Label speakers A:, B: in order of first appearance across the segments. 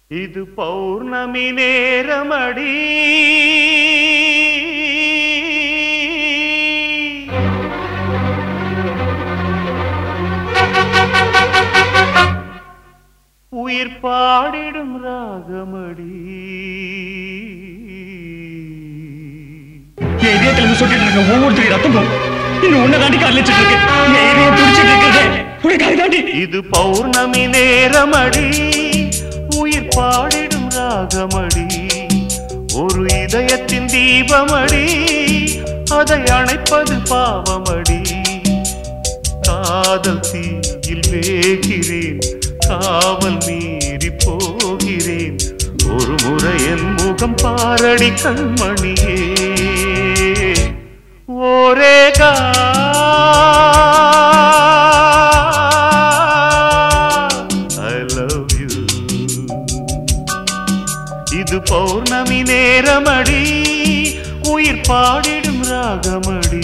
A: இது பௌர்ணமி நேரமடி உயிர் பாடிடும் ராகமடி
B: என் இதயத்துல இருந்து சொல்லிட்டு இருக்க ஒவ்வொருத்தரையும் ரத்தம் போகும் இன்னும் உன்னை தாண்டி காலிச்சிட்டு இருக்கு என் இதயம் துடிச்சிட்டு இருக்கிறது உனக்காக தாண்டி
A: இது பௌர்ணமி நேரமடி உயிர் பாடிடும் ராகமடி ஒரு இதயத்தின் தீபமடி அதை அணைப்பது பாவமடி காதல் தீயில் வேகிறேன் காவல் மீறி போகிறேன் ஒரு முறை என் முகம் பாரடி கண்மணியே ஓரேகா ஐ லவ் யூ இது பௌர்ணமி நேரமடி உயிர் பாடிடும் ராகமடி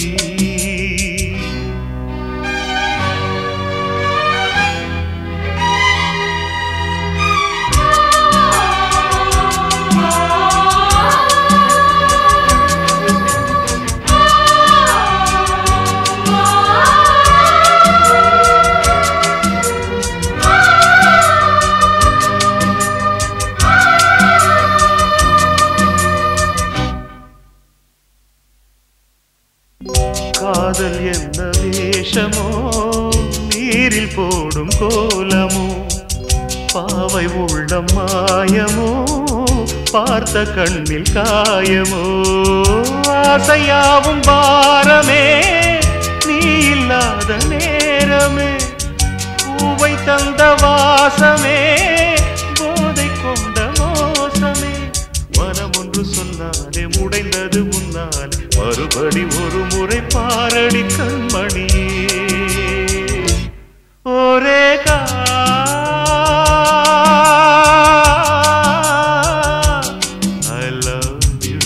A: காதல் என்ன வேஷமோ நீரில் போடும் கோலமோ பாவை உள்ளம் மாயமோ பார்த்த கண்ணில் காயமோ ஆசையாவும் பாரமே நீ இல்லாத நேரமே பூவை தந்த வாசமே போதை கொண்ட மோசமே மனம் ஒன்று சொன்னாலே முடைந்தது முன்னாலே மறுபடி ஒரு முறை பாரடி கண்மணியே ஒரே ஐ லவ் யூ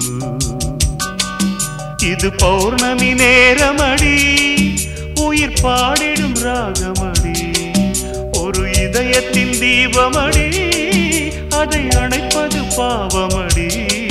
A: இது பௌர்ணமி நேரமடி உயிர் பாடிடும் ராகமடி ஒரு இதயத்தின் தீபமடி அதை அணைப்பது பாவமடி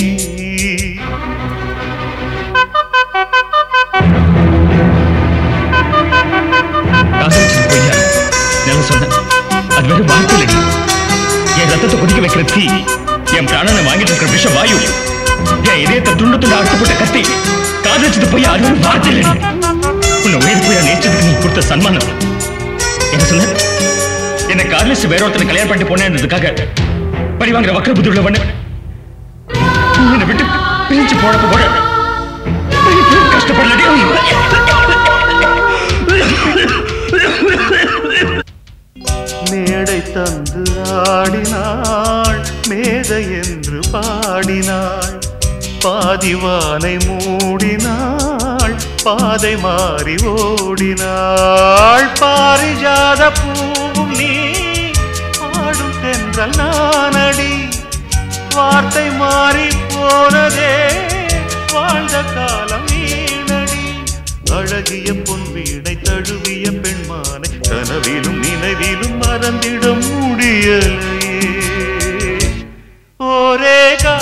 B: காதலிச்சது பொய்யா நல்லா சொன்னேன் அது வெறும் வார்த்தை இல்லை என் ரத்தத்தை கொதிக்க வைக்கிற தீ என் பிராணனை வாங்கிட்டு இருக்கிற விஷ வாயு என் இதயத்தை துண்டு துண்டு அறுக்கப்பட்ட கத்தி காதலிச்சது பொய்யா அது வெறும் வார்த்தை இல்லை உன்னை உயிர் பொய்யா நேச்சதுக்கு நீ கொடுத்த சன்மானம் என்ன சொன்ன என்னை காதலிச்சு வேற ஒருத்தனை கல்யாணம் பண்ணிட்டு போனேன்றதுக்காக பழி வாங்குற வக்கர புத்தி உள்ள பண்ண என்னை விட்டு பிரிஞ்சு போனப்ப கூட கஷ்டப்படலடி
A: மேடை தந்து ஆடினாள் மேதை என்று பாடினாள் பாதிவானை மூடினாள் பாதை மாறி ஓடினாள் பாரிஜாத பூவும் நீ பாடும் தென்றல் நானடி வார்த்தை மாறி போனதே வாழ்ந்த காலம் வீணடி அழகிய பொன் வீணை தழுவிய பெண்மானை கனவிலும் நினைவிலும் மறந்திட முடியலையே ஒரே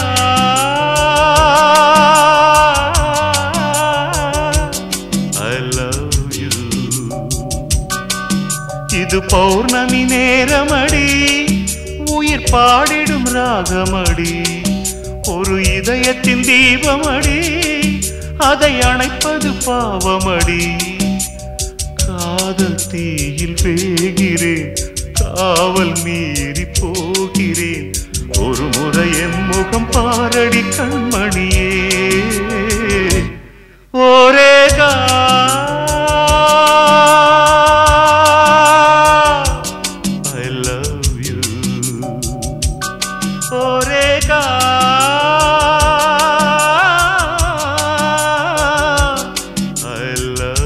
A: ஐ லவ் யூ இது பௌர்ணமி நேரமடி உயிர் பாடிடும் ராகமடி ஒரு இதயத்தின் தீபமடி அதை அணைப்பது பாவமடி காதல் தீயில் வேகிறேன் காவல் மீறி போகிறேன் ஒரு முறை என் முகம் பாரடி கண்மணியே ஒரே ஐ லவ் யூ ஒரே ஐ லவ்